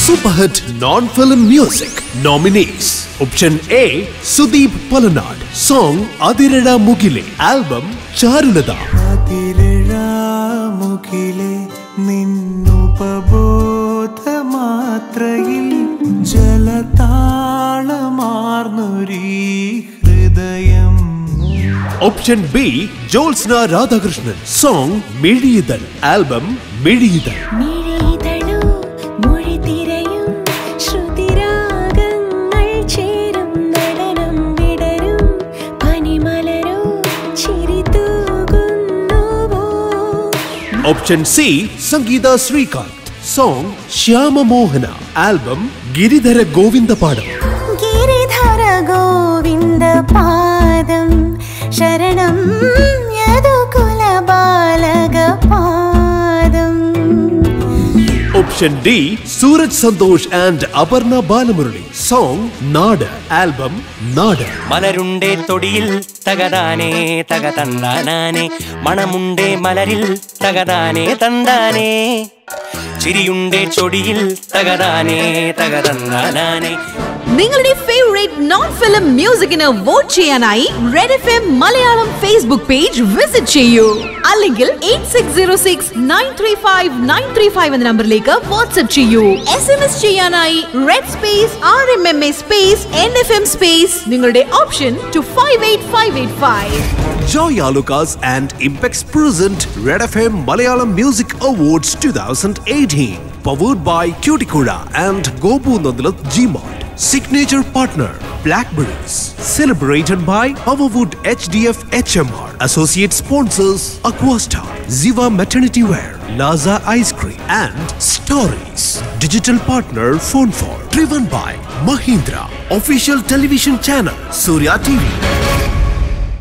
Superhit non-film music nominees. Option A, Sudeep Palanad. Song Adirada Mugile. Album Charulada. അതിരഴാമുകിലെ നിന്നുപബോധമാത്രയിൽ ജലതാളമാർന്നൊരീ ഹൃദയം Option B, Jolsna Radhakrishnan. Song Miliyidal. Album Miliyidal. മിഴിതളു മൊഴിതിരയും ശ്രുതിരാഗങ്ങൾ ചേരും നടനം വിടരും പനിമലരോ ചിരി തൂകുന്നുവോ Option C, Sangeeta Srikanth. Song Shyama Mohana. Album Giridhara Govinda Padam. ഗിരിധര Govinda പാദം ശരണം യദുകുല ബാലക പാദം Option D, Suraj Santosh and Aparna Balamurali. Song Nada. Album Nada. മലരുണ്ടേ തൊടിയിൽ തകതാനേ തക തന്താനാനേ മണമുണ്ടേ മലരിൽ തകതാനേ തന്താനേ ചിരിയുണ്ടേ ചൊടിയിൽ തകതാനേ തക തന്താനാനേ നിങ്ങളുടെ ഫേവറേറ്റ് നോൺ ഫിലിം മ്യൂസിക്കിന് വോട്ട് ചെയ്യാനായി red F M Malayalam Facebook page visit ചെയ്യൂ അല്ലെങ്കിൽ eight six zero six nine three five nine three five എന്ന നമ്പറിലേക്ക് വാട്സ്ആപ്പ് ചെയ്യൂ എസ് എം എസ് ചെയ്യാനായി red space R M M A space N F M space നിങ്ങളുടെ option two five eight five eight five Joy Alukas and Impex present Red FM Malayalam Music Awards 2018. Powered by Cuticura and Gopu Nandalat Gmart. Signature partner Blackberries. Celebrated by Powerwood HDF HMR. Associate sponsors Aquastar, Ziva Maternity Wear, Laza Ice Cream, and Stories. Digital partner Phone for. Driven by Mahindra. Official television channel Surya TV.